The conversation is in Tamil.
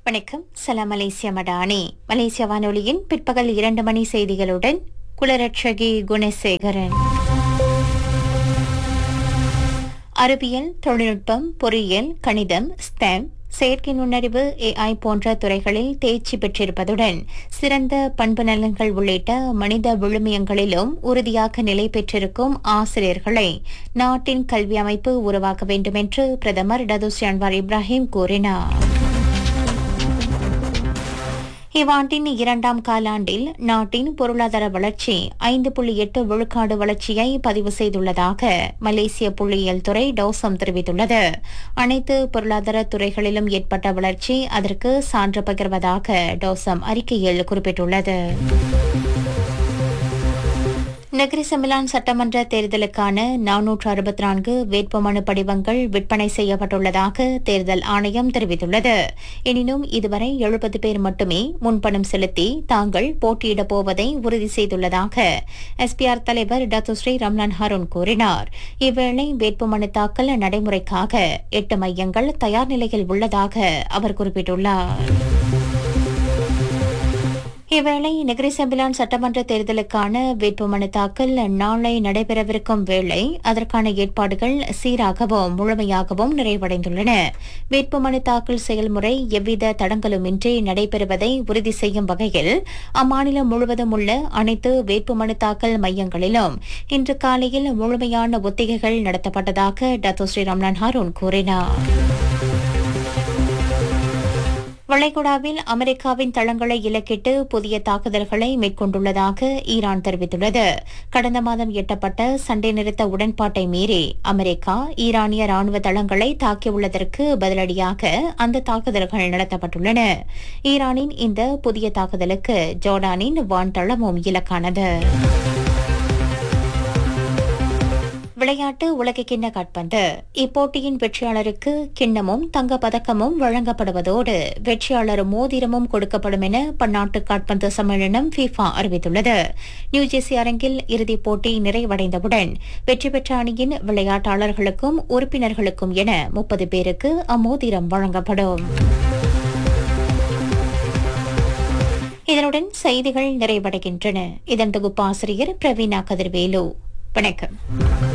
வணக்கம் சலாம் மலேசியா மடானி மலேசிய வானொலியின் பிற்பகல் இரண்டு மணி செய்திகளுடன் குலரட்சகி குணசேகரன் அறிவியல் தொழில்நுட்பம் பொறியியல் கணிதம் ஸ்டெம் செயற்கை நுண்ணறிவு ஏஐ போன்ற துறைகளில் தேர்ச்சி பெற்றிருப்பதுடன் சிறந்த பண்பு நலன்கள் உள்ளிட்ட மனித விழுமியங்களிலும் உறுதியாக நிலை பெற்றிருக்கும் ஆசிரியர்களை நாட்டின் கல்வி அமைப்பு உருவாக்க வேண்டும் என்று பிரதமர் டதுஸ் அன்வார் இப்ராஹிம் கூறினார் இவ்வாண்டின் இரண்டாம் காலாண்டில் நாட்டின் பொருளாதார வளர்ச்சி ஐந்து புள்ளி எட்டு விழுக்காடு வளர்ச்சியை பதிவு செய்துள்ளதாக மலேசிய புள்ளியியல் துறை டோசம் தெரிவித்துள்ளது அனைத்து பொருளாதார துறைகளிலும் ஏற்பட்ட வளர்ச்சி அதற்கு சான்று பகிர்வதாக டோசம் அறிக்கையில் குறிப்பிட்டுள்ளது நகரி செமிலான் சட்டமன்ற தேர்தலுக்கான நானூற்று அறுபத்தி நான்கு வேட்புமனு படிவங்கள் விற்பனை செய்யப்பட்டுள்ளதாக தேர்தல் ஆணையம் தெரிவித்துள்ளது எனினும் இதுவரை எழுபது பேர் மட்டுமே முன்பணம் செலுத்தி தாங்கள் போட்டியிடப் போவதை உறுதி செய்துள்ளதாக எஸ்பிஆர் தலைவர் டத்துஸ்ரீ ரம்லான் ஹருண் கூறினார் இவ்வேளை வேட்புமனு தாக்கல் நடைமுறைக்காக எட்டு மையங்கள் தயார் நிலையில் உள்ளதாக அவர் குறிப்பிட்டுள்ளார் இவ்வேளை நெகிரி செம்பிலான் சட்டமன்ற தேர்தலுக்கான வேட்புமனு தாக்கல் நாளை நடைபெறவிருக்கும் வேளை அதற்கான ஏற்பாடுகள் சீராகவும் முழுமையாகவும் நிறைவடைந்துள்ளன வேட்புமனு தாக்கல் செயல்முறை எவ்வித தடங்களுமின்றி நடைபெறுவதை உறுதி செய்யும் வகையில் அம்மாநிலம் முழுவதும் உள்ள அனைத்து வேட்புமனு தாக்கல் மையங்களிலும் இன்று காலையில் முழுமையான ஒத்திகைகள் நடத்தப்பட்டதாக டத்தோ ஸ்ரீ ரம்லான் ஹாரூன் கூறினார் வளைகுடாவில் அமெரிக்காவின் தளங்களை இலக்கிட்டு புதிய தாக்குதல்களை மேற்கொண்டுள்ளதாக ஈரான் தெரிவித்துள்ளது கடந்த மாதம் எட்டப்பட்ட சண்டை நிறுத்த உடன்பாட்டை மீறி அமெரிக்கா ஈரானிய ராணுவ தளங்களை தாக்கியுள்ளதற்கு பதிலடியாக அந்த தாக்குதல்கள் நடத்தப்பட்டுள்ளன ஈரானின் இந்த புதிய தாக்குதலுக்கு ஜோர்டானின் வான் தளமும் இலக்கானது விளையாட்டு உலகக்கிண்ண காட்பந்து இப்போட்டியின் வெற்றியாளருக்கு கிண்ணமும் தங்க பதக்கமும் வழங்கப்படுவதோடு வெற்றியாளர் மோதிரமும் கொடுக்கப்படும் என பன்னாட்டு காட்பந்து சம்மேளனம் ஃபீஃபா அறிவித்துள்ளது நியூஜெர்சி அரங்கில் இறுதிப் போட்டி நிறைவடைந்தவுடன் வெற்றி பெற்ற அணியின் விளையாட்டாளர்களுக்கும் உறுப்பினர்களுக்கும் என முப்பது பேருக்கு அம்மோதிரம் வழங்கப்படும் இதனுடன் செய்திகள் நிறைவடைகின்றன இதன் தொகுப்பாசிரியர் பிரவீனா கதிர்வேலு வணக்கம்